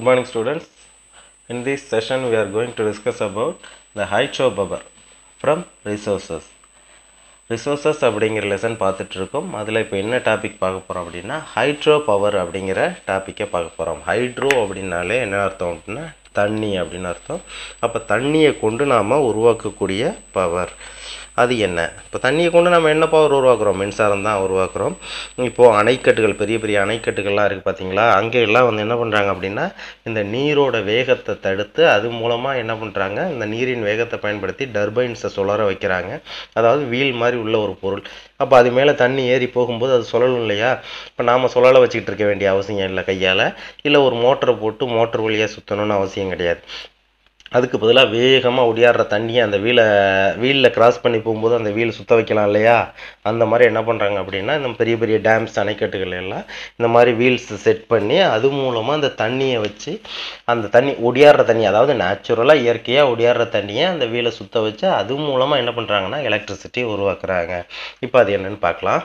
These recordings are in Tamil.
morning students. In this session we are going to discuss about the hydro buffer from resources. Resources அப்படிங்கிற லெசன் பார்த்துட்டு இருக்கோம் அதில் இப்போ என்ன டாபிக் பார்க்க போகிறோம் அப்படின்னா ஹைட்ரோ பவர் அப்படிங்கிற டாப்பிக்கை பார்க்க போகிறோம் ஹைட்ரோ அப்படின்னாலே என்ன அர்த்தம் அப்படின்னா தண்ணி அப்படின்னு அர்த்தம் அப்போ தண்ணியை கொண்டு நாம் உருவாக்கக்கூடிய பவர் அது என்ன இப்போ தண்ணியை கொண்டு நம்ம என்ன பவர் உருவாக்குறோம் மின்சாரம் தான் உருவாக்குறோம் இப்போது அணைக்கட்டுகள் பெரிய பெரிய அணைக்கட்டுகள்லாம் இருக்குது பார்த்தீங்களா அங்கே எல்லாம் வந்து என்ன பண்ணுறாங்க அப்படின்னா இந்த நீரோட வேகத்தை தடுத்து அது மூலமாக என்ன பண்ணுறாங்க இந்த நீரின் வேகத்தை பயன்படுத்தி டர்பைன்ஸை சுழற வைக்கிறாங்க அதாவது வீல் மாதிரி உள்ள ஒரு பொருள் அப்போ அது மேலே தண்ணி ஏறி போகும்போது அது சுழலும் இல்லையா இப்போ நாம் சுழல வச்சுக்கிட்டு இருக்க வேண்டிய அவசியம் இல்லை கையால் இல்லை ஒரு மோட்டரை போட்டு மோட்டர் வழியாக சுற்றணும்னு அவசியம் கிடையாது அதுக்கு பதிலாக வேகமாக ஒடியாடுற தண்ணியை அந்த வீலை வீலில் கிராஸ் பண்ணி போகும்போது அந்த வீல் சுத்த வைக்கலாம் இல்லையா அந்த மாதிரி என்ன பண்ணுறாங்க அப்படின்னா இந்த பெரிய பெரிய டேம்ஸ் அணைக்கட்டுகள் எல்லாம் இந்த மாதிரி வீல்ஸ் செட் பண்ணி அது மூலமாக அந்த தண்ணியை வச்சு அந்த தண்ணி ஒடியாடுற தண்ணி அதாவது நேச்சுரலாக இயற்கையாக ஒடியாடுற தண்ணியை அந்த வீலை சுத்த வச்சு அது மூலமாக என்ன பண்ணுறாங்கன்னா எலக்ட்ரிசிட்டி உருவாக்குறாங்க இப்போ அது என்னன்னு பார்க்கலாம்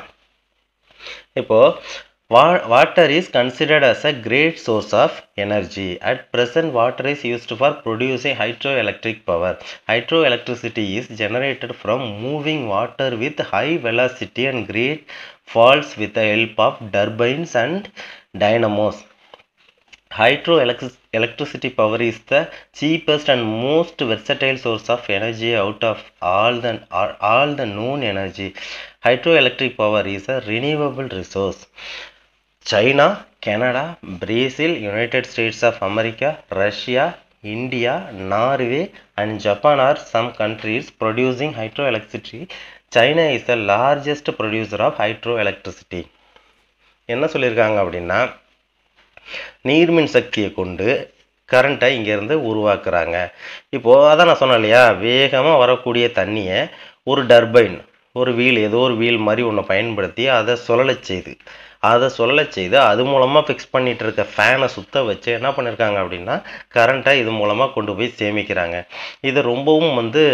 இப்போது Wa- water is considered as a great source of energy. At present, water is used for producing hydroelectric power. Hydroelectricity is generated from moving water with high velocity and great falls with the help of turbines and dynamos. Hydroelectricity power is the cheapest and most versatile source of energy out of all the all the known energy. Hydroelectric power is a renewable resource. China, Canada, Brazil, United States of America, Russia, India, Norway, and Japan are some countries producing hydroelectricity. China is the largest producer of hydroelectricity. என்ன சொல்லியிருக்காங்க அப்படின்னா நீர்மின் சக்தியை கொண்டு கரண்ட்டை இங்கேருந்து உருவாக்குறாங்க இப்போது அதான் நான் சொன்னேன் இல்லையா வேகமாக வரக்கூடிய தண்ணியை ஒரு டர்பைன் ஒரு வீல் ஏதோ ஒரு வீல் மாதிரி ஒன்று பயன்படுத்தி அதை சுழலச் செய்து அதை சுழலச் செய்து அது மூலமாக ஃபிக்ஸ் பண்ணிட்டு இருக்க ஃபேனை சுத்த வச்சு என்ன பண்ணியிருக்காங்க அப்படின்னா கரண்ட்டை இது மூலமாக கொண்டு போய் சேமிக்கிறாங்க இது ரொம்பவும் வந்து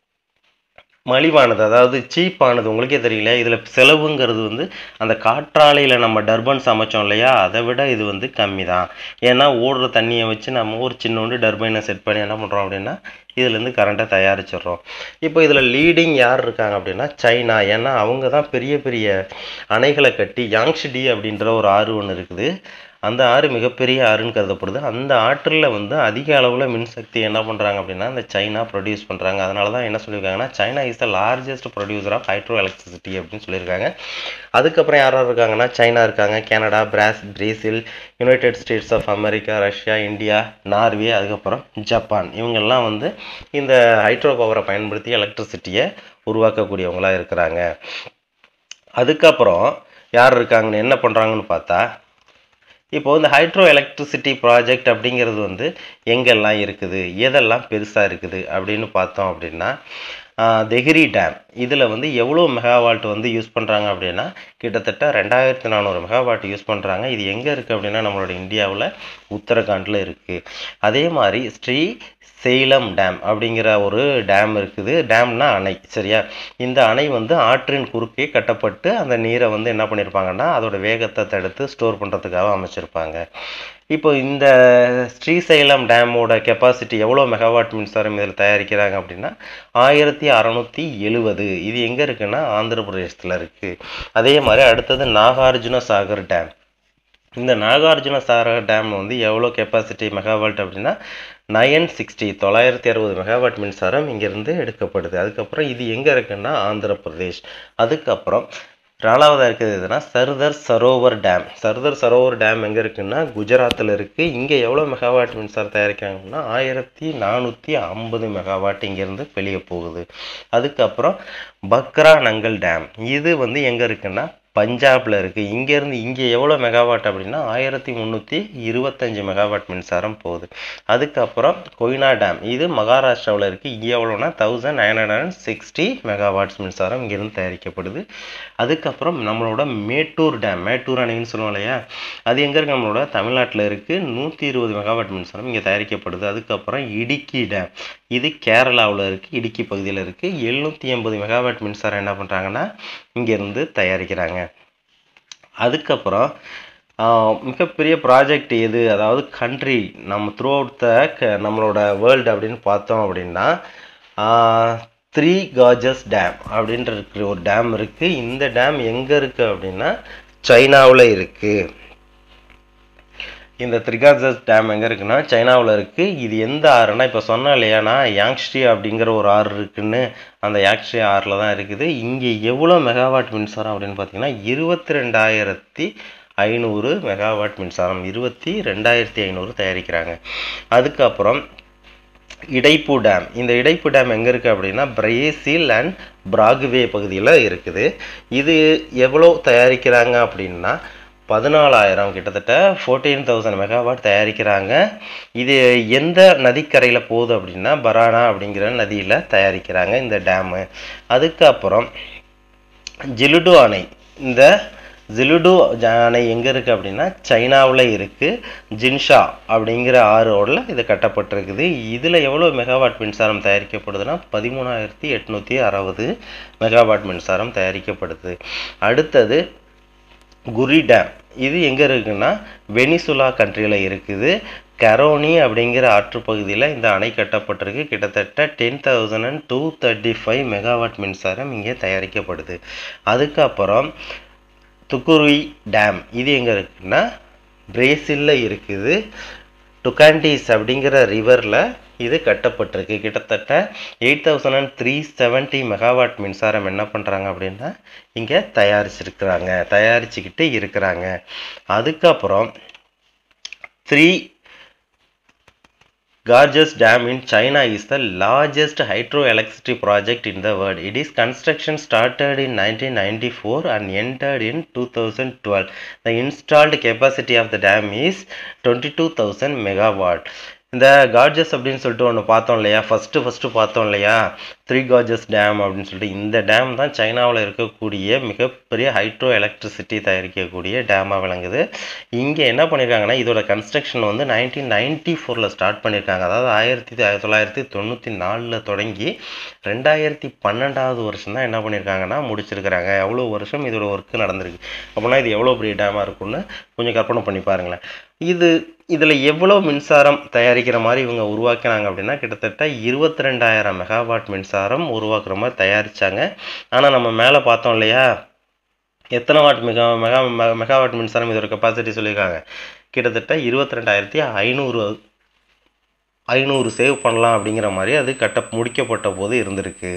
மலிவானது அதாவது சீப்பானது உங்களுக்கே தெரியல இதில் செலவுங்கிறது வந்து அந்த காற்றாலையில் நம்ம டர்பன்ஸ் அமைச்சோம் இல்லையா அதை விட இது வந்து கம்மி தான் ஏன்னா ஓடுற தண்ணியை வச்சு நம்ம ஒரு சின்னோண்டு டர்பைனை செட் பண்ணி என்ன பண்ணுறோம் அப்படின்னா இதுலேருந்து கரண்ட்டை தயாரிச்சிடுறோம் இப்போ இதில் லீடிங் யார் இருக்காங்க அப்படின்னா சைனா ஏன்னா அவங்க தான் பெரிய பெரிய அணைகளை கட்டி யாங்ஷிடி அப்படின்ற ஒரு ஆறு ஒன்று இருக்குது அந்த ஆறு மிகப்பெரிய ஆறுன்னு கருதப்படுது அந்த ஆற்றில் வந்து அதிக அளவில் மின்சக்தி என்ன பண்ணுறாங்க அப்படின்னா இந்த சைனா ப்ரொடியூஸ் பண்ணுறாங்க அதனால தான் என்ன சொல்லியிருக்காங்கன்னா China is the largest producer of hydro electricity அப்படின்னு சொல்லியிருக்காங்க அதுக்கப்புறம் யார் யார் இருக்காங்கன்னா சைனா இருக்காங்க கனடா பிராஸ் Brazil United States of America Russia India Norway அதுக்கப்புறம் ஜப்பான் இவங்கெல்லாம் வந்து இந்த ஹைட்ரோ பவரை பயன்படுத்தி எலக்ட்ரிசிட்டியை உருவாக்கக்கூடியவங்களாக இருக்கிறாங்க அதுக்கப்புறம் யார் இருக்காங்கன்னு என்ன பண்ணுறாங்கன்னு பார்த்தா இப்போ இந்த ஹைட்ரோ எலக்ட்ரிசிட்டி ப்ராஜெக்ட் அப்படிங்கிறது வந்து எங்கெல்லாம் இருக்குது எதெல்லாம் பெருசாக இருக்குது அப்படின்னு பார்த்தோம் அப்படின்னா தெஹ்ரி டேம் இதில் வந்து எவ்வளோ மெகாவால்ட் வந்து யூஸ் பண்ணுறாங்க அப்படின்னா கிட்டத்தட்ட ரெண்டாயிரத்தி நானூறு மெகாவாட் யூஸ் பண்ணுறாங்க இது எங்கே இருக்குது அப்படின்னா நம்மளோட இந்தியாவில் உத்தரகாண்டில் இருக்குது அதே மாதிரி ஸ்ரீ சேலம் டேம் அப்படிங்கிற ஒரு டேம் இருக்குது டேம்னா அணை சரியா இந்த அணை வந்து ஆற்றின் குறுக்கே கட்டப்பட்டு அந்த நீரை வந்து என்ன பண்ணியிருப்பாங்கன்னா அதோட வேகத்தை தடுத்து ஸ்டோர் பண்ணுறதுக்காக அமைச்சிருப்பாங்க இப்போ இந்த ஸ்ரீசைலம் டேமோட கெப்பாசிட்டி எவ்வளோ மெகாவாட் மின்சாரம் இதில் தயாரிக்கிறாங்க அப்படின்னா ஆயிரத்தி அறநூற்றி எழுவது இது எங்கே இருக்குன்னா ஆந்திர பிரதேசத்தில் இருக்குது அதே மாதிரி அடுத்தது நாகார்ஜுன சாகர் டேம் இந்த நாகார்ஜுன சாகர் டேம் வந்து எவ்வளோ கெப்பாசிட்டி மெகாவாட் அப்படின்னா நயன் சிக்ஸ்டி தொள்ளாயிரத்தி அறுபது மெகாவாட் மின்சாரம் இங்கேருந்து எடுக்கப்படுது அதுக்கப்புறம் இது எங்கே இருக்குன்னா ஆந்திர பிரதேஷ் அதுக்கப்புறம் நாலாவதாக இருக்குது எதுனா சர்தர் சரோவர் டேம் சர்தர் சரோவர் டேம் எங்கே இருக்குன்னா குஜராத்தில் இருக்குது இங்கே எவ்வளோ மெகாவாட் மின்சாரம் தயாரிக்கிறாங்கன்னா ஆயிரத்தி நானூற்றி ஐம்பது மெகாவாட் இங்கேருந்து வெளியே போகுது அதுக்கப்புறம் பக்ரா நங்கல் டேம் இது வந்து எங்கே இருக்குன்னா பஞ்சாபில் இருக்குது இங்கேருந்து இங்கே எவ்வளோ மெகாவாட் அப்படின்னா ஆயிரத்தி முந்நூற்றி இருபத்தஞ்சி மெகாவாட் மின்சாரம் போகுது அதுக்கப்புறம் கொய்னா டேம் இது மகாராஷ்டிராவில் இருக்குது இங்கே எவ்வளோனா thousand nine hundred and sixty megawatts மின்சாரம் இங்கேருந்து தயாரிக்கப்படுது அதுக்கப்புறம் நம்மளோட மேட்டூர் டேம் மேட்டூர் அணைன்னு சொல்லுவோம் இல்லையா அது எங்கே இருக்குது நம்மளோட தமிழ்நாட்டில் இருக்குது நூற்றி இருபது மெகாவாட் மின்சாரம் இங்கே தயாரிக்கப்படுது அதுக்கப்புறம் இடுக்கி டேம் இது கேரளாவில் இருக்குது இடுக்கி பகுதியில் இருக்குது எழுநூற்றி எண்பது மெகாவாட் மின்சாரம் என்ன பண்ணுறாங்கன்னா இங்கேருந்து தயாரிக்கிறாங்க அதுக்கப்புறம் ஆஹ் மிகப்பெரிய ப்ராஜெக்ட் எது அதாவது கண்ட்ரி நம்ம த்ரூ அவுட் த நம்மளோட வேர்ல்டு அப்படின்னு பார்த்தோம் அப்படின்னா த்ரீ காஜஸ் டேம் அப்படின்ற இருக்கிற ஒரு டேம் இருக்குது இந்த டேம் எங்கே இருக்குது அப்படின்னா சைனாவில் இருக்குது இந்த த்ரிகாஜஸ் டேம் எங்கே இருக்குன்னா சைனாவில் இருக்குது இது எந்த ஆறுனா இப்போ சொன்னேன் இல்லையானா யாங்ஸ்ட்ரி அப்படிங்கிற ஒரு ஆறு இருக்குன்னு அந்த யாங்ஸ்ட்ரி ஆறில் தான் இருக்குது இங்கே எவ்வளோ மெகாவாட் மின்சாரம் அப்படின்னு பார்த்தீங்கன்னா இருபத்தி ரெண்டாயிரத்தி ஐநூறு மெகாவாட் மின்சாரம் இருபத்தி ரெண்டாயிரத்தி ஐநூறு தயாரிக்கிறாங்க அதுக்கப்புறம் இடைப்பு டேம் இந்த இடைப்பு டேம் எங்கே இருக்குது அப்படின்னா பிரேசில் அண்ட் பிராகுவே பகுதியில் இருக்குது இது எவ்வளோ தயாரிக்கிறாங்க அப்படின்னா பதினாலாயிரம் கிட்டத்தட்ட ஃபோர்டீன் தௌசண்ட் மெகாவாட் தயாரிக்கிறாங்க இது எந்த நதிக்கரையில் போகுது அப்படின்னா பரானா அப்படிங்கிற நதியில் தயாரிக்கிறாங்க இந்த டேமு அதுக்கப்புறம் ஜிலுடு அணை இந்த ஜிலுடு அணை எங்கே இருக்குது அப்படின்னா சைனாவில் இருக்குது ஜின்ஷா அப்படிங்கிற ஆறோடில் இது கட்டப்பட்டிருக்குது இதில் எவ்வளோ மெகாவாட் மின்சாரம் தயாரிக்கப்படுதுன்னா பதிமூணாயிரத்தி எட்நூற்றி அறுபது மெகாவாட் மின்சாரம் தயாரிக்கப்படுது அடுத்தது குரி டேம் இது எங்கே இருக்குன்னா வெனிசுலா கண்ட்ரியில் இருக்குது கரோனி அப்படிங்கிற ஆற்றுப்பகுதியில் இந்த அணை கட்டப்பட்டிருக்கு கிட்டத்தட்ட ten thousand and two thirty five megawatt மின்சாரம் இங்கே தயாரிக்கப்படுது அதுக்கப்புறம் துக்குருவி டேம் இது எங்கே இருக்குன்னா பிரேசிலில் இருக்குது டுகாண்டிஸ் அப்படிங்கிற ரிவரில் இது கட்டப்பட்டிருக்கு கிட்டத்தட்ட eight thousand and three seventy megawatt மின்சாரம் என்ன பண்ணுறாங்க அப்படின்னா இங்கே தயாரிச்சிருக்கிறாங்க தயாரிச்சுக்கிட்டு இருக்கிறாங்க அதுக்கப்புறம் three Gorges Dam in China is the largest hydroelectricity project in the world. It is construction started in 1994 and ended in 2012. The installed capacity of the dam is 22,000 megawatt. இந்த கார்ஜஸ் அப்படின்னு சொல்லிட்டு ஒன்று பார்த்தோம் இல்லையா ஃபஸ்ட்டு ஃபஸ்ட்டு பார்த்தோம் இல்லையா த்ரீ கார்ஜஸ் டேம் அப்படின்னு சொல்லிட்டு இந்த டேம் தான் சைனாவில் இருக்கக்கூடிய மிகப்பெரிய ஹைட்ரோ எலக்ட்ரிசிட்டி தயாரிக்கக்கூடிய டேமாக விளங்குது இங்கே என்ன பண்ணியிருக்காங்கன்னா இதோட கன்ஸ்ட்ரக்ஷன் வந்து நைன்டீன் நைன்டி ஃபோரில் ஸ்டார்ட் பண்ணியிருக்காங்க அதாவது ஆயிரத்தி தொள்ளாயிரத்தி தொண்ணூற்றி நாலில் தொடங்கி ரெண்டாயிரத்தி பன்னெண்டாவது வருஷம் தான் என்ன பண்ணியிருக்காங்கன்னா முடிச்சிருக்கிறாங்க எவ்வளோ வருஷம் இதோட ஒர்க்கு நடந்திருக்கு அப்படின்னா இது எவ்வளோ பெரிய டேமாக இருக்கும்னு கொஞ்சம் கற்பனை பண்ணி பாருங்களேன் இது இதில் எவ்வளோ மின்சாரம் தயாரிக்கிற மாதிரி இவங்க உருவாக்கினாங்க அப்படின்னா கிட்டத்தட்ட இருபத்தி ரெண்டாயிரம் மெகாவாட் மின்சாரம் உருவாக்குற மாதிரி தயாரித்தாங்க ஆனால் நம்ம மேலே பார்த்தோம் இல்லையா எத்தனை வாட் மெகா மெகா மெ- மெகாவாட் மின்சாரம் இதோட கெப்பாசிட்டி சொல்லியிருக்காங்க கிட்டத்தட்ட இருபத்தி ரெண்டாயிரத்தி ஐநூறு ஐநூறு சேவ் பண்ணலாம் அப்படிங்கிற மாதிரி அது கட்ட முடிக்கப்பட்ட போது இருந்திருக்கு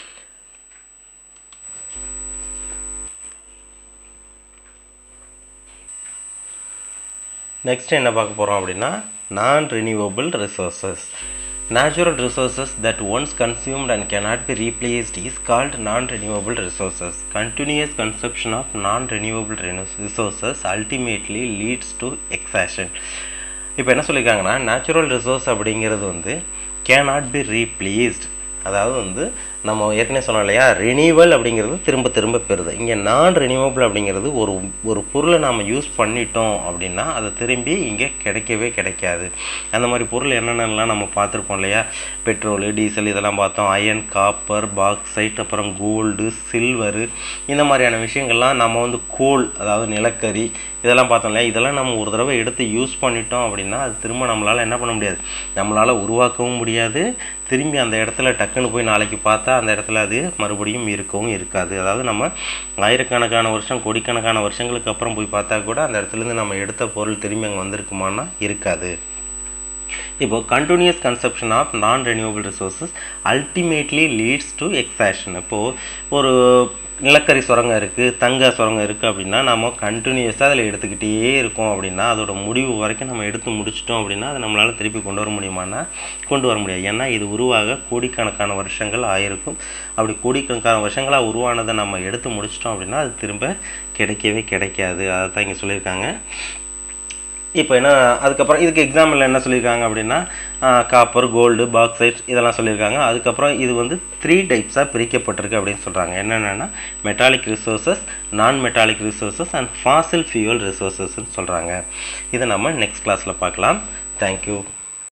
நெக்ஸ்ட் என்ன பார்க்க போகிறோம் அப்படின்னா non renewable resources natural resources that once consumed and cannot be replaced is called non-renewable resources. Continuous consumption of non-renewable resources ultimately leads to exhaustion. இப்போ என்ன சொல்லியிருக்காங்கன்னா நேச்சுரல் ரிசோர்ஸ் அப்படிங்கிறது வந்து cannot be replaced அதாவது வந்து நம்ம ஏற்கனவே சொன்னோம் இல்லையா ரினியூவல் அப்படிங்கிறது திரும்ப திரும்ப பெறுது இங்கே நான் ரினியூவபிள் அப்படிங்கிறது ஒரு ஒரு பொருளை நாம் யூஸ் பண்ணிட்டோம் அப்படின்னா அது திரும்பி இங்கே கிடைக்கவே கிடைக்காது அந்த மாதிரி பொருள் என்னென்னலாம் நம்ம பார்த்துருப்போம் இல்லையா பெட்ரோலு டீசல் இதெல்லாம் பார்த்தோம் அயன் காப்பர் பாக்சைட் அப்புறம் கோல்டு சில்வரு இந்த மாதிரியான விஷயங்கள்லாம் நம்ம வந்து கோல் அதாவது நிலக்கரி இதெல்லாம் பார்த்தோம் இல்லையா இதெல்லாம் நம்ம ஒரு தடவை எடுத்து யூஸ் பண்ணிட்டோம் அப்படின்னா அது திரும்ப நம்மளால் என்ன பண்ண முடியாது நம்மளால் உருவாக்கவும் முடியாது திரும்பி அந்த இடத்துல டக்குன்னு போய் நாளைக்கு பார்த்தா அந்த இடத்துல அது மறுபடியும் இருக்கவும் இருக்காது அதாவது நம்ம ஆயிரக்கணக்கான வருஷம் கோடிக்கணக்கான வருஷங்களுக்கு அப்புறம் போய் பார்த்தா கூட அந்த இடத்துலேருந்து நம்ம எடுத்த பொருள் திரும்பி அங்கே வந்திருக்குமானா இருக்காது இப்போ continuous consumption of non renewable resources ultimately leads to exhaustion இப்போது ஒரு நிலக்கரி சுரங்கம் இருக்குது தங்க சுரங்கம் இருக்குது அப்படின்னா நம்ம கண்டினியூஸாக அதில் எடுத்துக்கிட்டே இருக்கோம் அப்படின்னா அதோட முடிவு வரைக்கும் நம்ம எடுத்து முடிச்சிட்டோம் அப்படின்னா அதை நம்மளால் திருப்பி கொண்டு வர முடியுமானா கொண்டு வர முடியாது ஏன்னா இது உருவாக கோடிக்கணக்கான வருஷங்கள் ஆயிருக்கும் அப்படி கோடிக்கணக்கான வருஷங்களாக உருவானதை நம்ம எடுத்து முடிச்சிட்டோம் அப்படின்னா அது திரும்ப கிடைக்கவே கிடைக்காது அதை தான் இங்கே சொல்லியிருக்காங்க இப்போ என்ன அதுக்கப்புறம் இதுக்கு எக்ஸாம்பிள் என்ன சொல்லியிருக்காங்க அப்படின்னா காப்பர் கோல்டு பாக்சைட் இதெல்லாம் சொல்லியிருக்காங்க அதுக்கப்புறம் இது வந்து த்ரீ டைப்ஸாக பிரிக்கப்பட்டிருக்கு அப்படின்னு சொல்கிறாங்க என்னென்னா metallic resources non metallic resources and fossil fuel ரிசோர்சஸ்ன்னு சொல்கிறாங்க இதை நம்ம நெக்ஸ்ட் கிளாஸில் பார்க்கலாம் தேங்க்யூ